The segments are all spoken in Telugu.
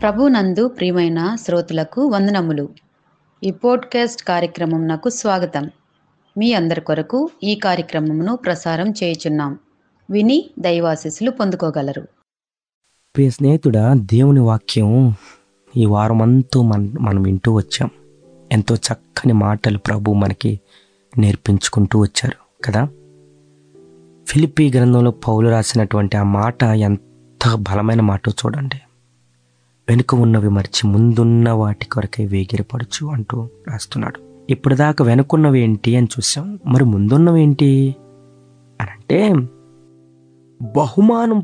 ప్రభునందు ప్రియమైన శ్రోతలకు వందనములు ఈ పోడ్కాస్ట్ కార్యక్రమం నాకు స్వాగతం మీ అందరి కొరకు ఈ కార్యక్రమమును ప్రసారం చేయుచున్నాం విని దైవాశీస్సులు పొందుకోగలరు ప్రియ స్నేహితుడా దేవుని వాక్యం ఈ వారం అంతా మన మనం వింటూ వచ్చాం ఎంతో చక్కని మాటలు ప్రభు మనకి నేర్పించుకుంటూ వచ్చారు కదా ఫిలిప్పి గ్రంథంలో పౌలు రాసినటువంటి ఆ మాట ఎంత బలమైన మాట చూడండి వెనుక ఉన్నవి మర్చి ముందున్న వాటి కొరకై వేగిరపడుచు అంటూ రాస్తున్నాడు ఇప్పుడు దాకా వెనుకున్నవి ఏంటి అని చూసాం మరి ముందున్నవి ఏంటి అని అంటే బహుమానం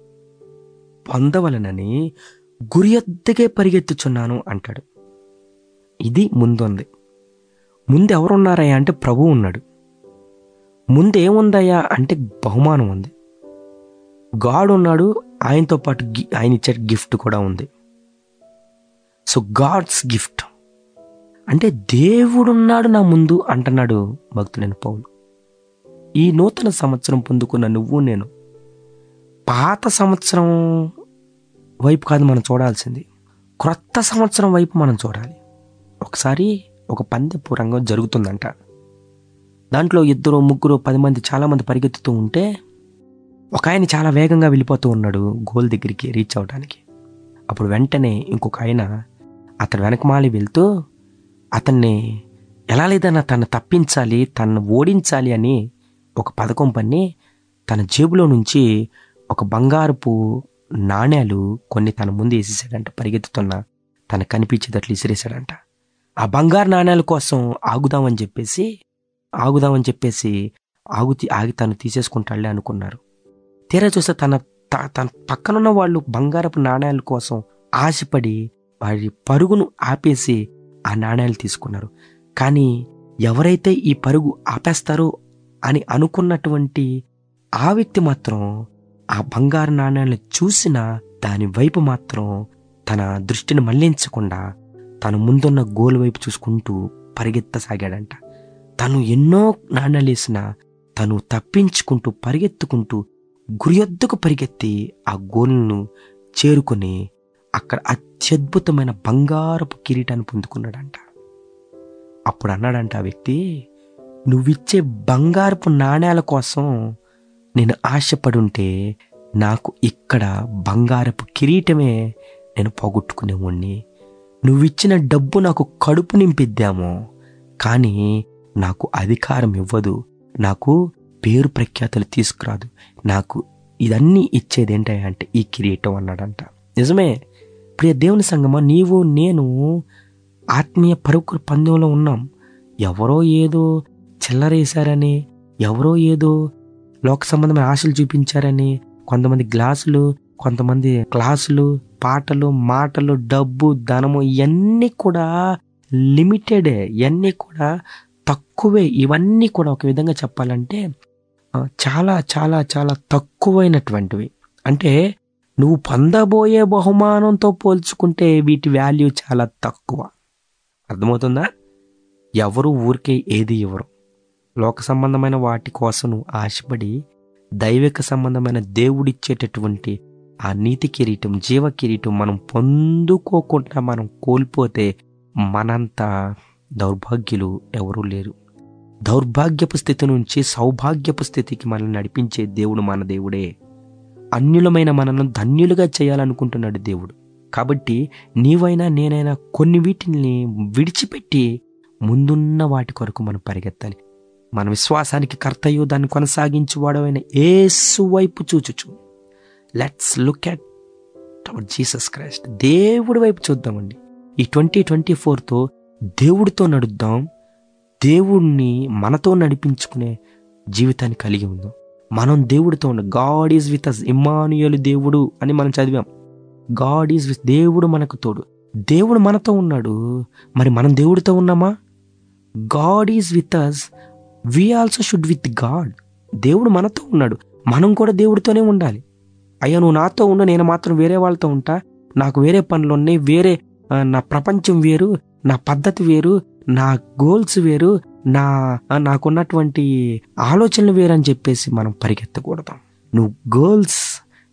పొందవలనని గురి ఎద్దగే పరిగెత్తుచున్నాను అంటాడు ఇది ముందుంది ముందు ఎవరున్నారయ్యా అంటే ప్రభు ఉన్నాడు ముందు ఏముందయ్యా అంటే బహుమానం ఉంది గాడ్ ఉన్నాడు ఆయనతో పాటు గి- ఆయన ఇచ్చే గిఫ్ట్ కూడా ఉంది సో గాడ్స్ గిఫ్ట్ అంటే దేవుడున్నాడు నా ముందు అంటున్నాడు భక్తుడైన పౌలు ఈ నూతన సంవత్సరం పొందుకున్న నువ్వు నేను పాత సంవత్సరం వైపు కాదు మనం చూడాల్సింది క్రొత్త సంవత్సరం వైపు మనం చూడాలి ఒకసారి ఒక పందెపు రంగం జరుగుతుందంట దాంట్లో ఇద్దరు ముగ్గురు పది మంది చాలా మంది పరిగెత్తుతూ ఉంటే ఒక ఆయన చాలా వేగంగా వెళ్ళిపోతూ ఉన్నాడు గోల్ దగ్గరికి రీచ్ అవడానికి అప్పుడు వెంటనే ఇంకొక ఆయన అతను వెనకమాలి వెళ్తూ అతన్ని ఎలా లేదన్నా తను తప్పించాలి తను ఓడించాలి అని ఒక పథకం పన్ని తన జేబులో నుంచి ఒక బంగారపు నాణేలు కొన్ని తన ముందు వేసేసాడంట పరిగెత్తుతున్న తనకు కనిపించేటట్లు విసిరేశాడంట ఆ బంగారు నాణేల కోసం ఆగుదామని చెప్పేసి ఆగుదామని చెప్పేసి ఆగు ఆగి తను తీసేసుకుంటాడులే అనుకున్నారు తీరా చూస్తే తన త- తన పక్కనున్న వాళ్ళు బంగారపు నాణేల కోసం ఆశపడి వారి పరుగును ఆపేసి ఆ నాణేలు తీసుకున్నారు కానీ ఎవరైతే ఈ పరుగు ఆపేస్తారో అని అనుకున్నటువంటి ఆ వ్యక్తి మాత్రం ఆ బంగారు నాణ్యాలను చూసిన దాని వైపు మాత్రం తన దృష్టిని మళ్లించకుండా తను ముందున్న గోల్ వైపు చూసుకుంటూ పరిగెత్తసాగాడంట తను ఎన్నో నాణ్యాలు వేసినా తను తప్పించుకుంటూ పరిగెత్తుకుంటూ గురియొద్దకు పరిగెత్తి ఆ గోల్ను చేరుకుని అక్కడ అత్యద్భుతమైన బంగారపు కిరీటాన్ని పొందుకున్నాడంట అప్పుడు అన్నాడంట ఆ వ్యక్తి నువ్విచ్చే బంగారపు నాణ్యాల కోసం నేను ఆశపడుంటే నాకు ఇక్కడ బంగారపు కిరీటమే నేను పోగొట్టుకునేవాణ్ణి నువ్విచ్చిన డబ్బు నాకు కడుపు నింపిద్దామో కానీ నాకు అధికారం ఇవ్వదు నాకు పేరు ప్రఖ్యాతులు తీసుకురాదు నాకు ఇదన్నీ ఇచ్చేది ఏంటంటే ఈ కిరీటం అన్నాడంట నిజమే ప్రియ దేవుని సంగమా నీవు నేను ఆత్మీయ పరుకు పందెంలో ఉన్నాం ఎవరో ఏదో చిల్లరేశారని ఎవరో ఏదో లోక సంబంధమైన ఆశలు చూపించారని కొంతమంది గ్లాసులు కొంతమంది క్లాసులు పాటలు మాటలు డబ్బు ధనము ఇవన్నీ కూడా లిమిటెడే ఇవన్నీ కూడా తక్కువే ఇవన్నీ కూడా ఒక విధంగా చెప్పాలంటే ఆ, చాలా చాలా చాలా తక్కువైనటువంటివి అంటే నువ్వు పొందబోయే బహుమానంతో పోల్చుకుంటే వీటి వాల్యూ చాలా తక్కువ అర్థమవుతుందా ఎవరు ఊరికే ఏది ఇవ్వరు లోక సంబంధమైన వాటి కోసం నువ్వు ఆశపడి దైవిక సంబంధమైన దేవుడిచ్చేటటువంటి ఆ నీతి కిరీటం జీవ కిరీటం మనం పొందుకోకుండా మనం కోల్పోతే మనంత దౌర్భాగ్యులు ఎవరూ లేరు దౌర్భాగ్యపు స్థితి నుంచి సౌభాగ్యపు స్థితికి మనల్ని నడిపించే దేవుడు మన దేవుడే అన్యులమైన మనల్ని ధన్యులుగా చేయాలనుకుంటున్నాడు దేవుడు కాబట్టి నీవైనా నేనైనా కొన్ని వీటిని విడిచిపెట్టి ముందున్న వాటి కొరకు మనం పరిగెత్తాలి మన విశ్వాసానికి కర్తయ్యో దాన్ని కొనసాగించువాడమైన ఏసు వైపు చూచుచు let's look at our Jesus Christ దేవుడి వైపు చూద్దామండి ఈ ట్వంటీ ట్వంటీ ఫోర్తో దేవుడితో నడుద్దాం దేవుణ్ణి మనతో నడిపించుకునే జీవితాన్ని కలిగి ఉందాం మనం దేవుడితో ఉండ గాడ్ ఈజ్ విత్ అస్ ఇమ్మానుయలు దేవుడు అని మనం చదివాం గాడ్ ఈజ్ విత్ దేవుడు మనకు తోడు దేవుడు మనతో ఉన్నాడు మరి మనం దేవుడితో ఉన్నామా God is with us we also should with God దేవుడు మనతో ఉన్నాడు మనం కూడా దేవుడితోనే ఉండాలి అయ్యా నువ్వు నాతో ఉండు నేను మాత్రం వేరే వాళ్ళతో ఉంటా నాకు వేరే పనులు ఉన్నాయి వేరే ఆ, నా ప్రపంచం వేరు నా పద్ధతి వేరు నా గోల్స్ వేరు నా ఆ, నాకున్నటువంటి ఆలోచనలు వేరు అని చెప్పేసి మనం పరిగెత్తకూడదు నువ్వు గోల్స్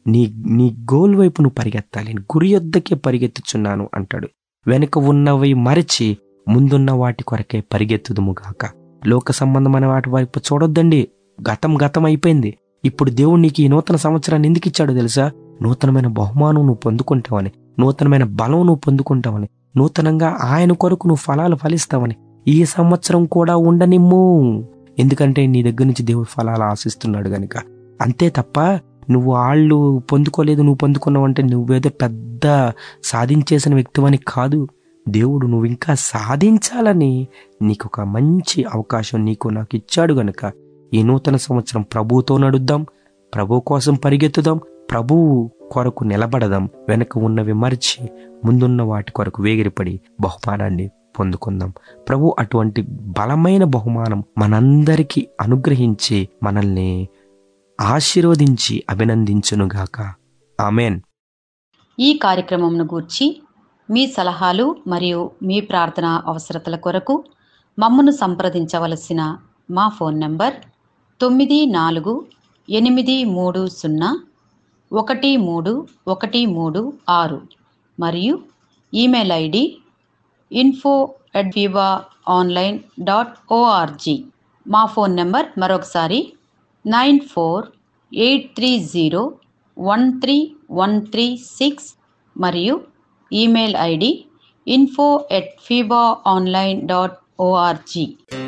నీ నీ గోల్ వైపు నువ్వు పరిగెత్తాలి గురి యొద్దకే పరిగెత్తుచున్నాను అంటాడు వెనుక ఉన్నవి మరచి ముందున్న వాటి కొరకే పరిగెత్తుదుముగాక లోక సంబంధమైన వాటి వైపు చూడొద్దండి గతం గతం అయిపోయింది ఇప్పుడు దేవుడు నీకు ఈ నూతన సంవత్సరాన్ని ఎందుకు ఇచ్చాడో తెలుసా నూతనమైన బహుమానం నువ్వు పొందుకుంటావని నూతనమైన బలం నువ్వు పొందుకుంటావని నూతనంగా ఆయన కొరకు నువ్వు ఫలాలు ఫలిస్తావని ఈ సంవత్సరం కూడా ఉండనిమ్ము ఎందుకంటే నీ దగ్గర నుంచి దేవుడు ఫలాలు ఆశిస్తున్నాడు గనుక అంతే తప్ప నువ్వు వాళ్ళు పొందుకోలేదు నువ్వు పొందుకున్నావు అంటే నువ్వేదో పెద్ద సాధించేసిన వ్యక్తివని కాదు దేవుడు నువ్వు ఇంకా సాధించాలని నీకు ఒక మంచి అవకాశం నీకు నాకు ఇచ్చాడు గనుక ఈ నూతన సంవత్సరం ప్రభువుతో నడుద్దాం ప్రభు కోసం పరిగెత్తుదాం ప్రభువు కొరకు నిలబడదాం వెనక ఉన్నవి మరిచి ముందున్న వాటి కొరకు వేగిరిపడి బహుమానాన్ని పొందుకుందాం ప్రభు అటువంటి బలమైన బహుమానం మనందరికీ అనుగ్రహించి మనల్ని ఆశీర్వదించి అభినందించునుగాక ఆమెన్ ఈ కార్యక్రమంను గూర్చి మీ సలహాలు మరియు మీ ప్రార్థన అవసరతల కొరకు మమ్మను సంప్రదించవలసిన మా ఫోన్ నంబర్ తొమ్మిది నాలుగు ఎనిమిది మూడు సున్నా ఒకటి మూడు ఒకటి మూడు ఆరు మరియు email ID info at Viva online dot O R G మా ఫోన్ నెంబర్ మరొకసారి nine four eight three zero one three one three six మరియు email ID info at Viva online dot ORG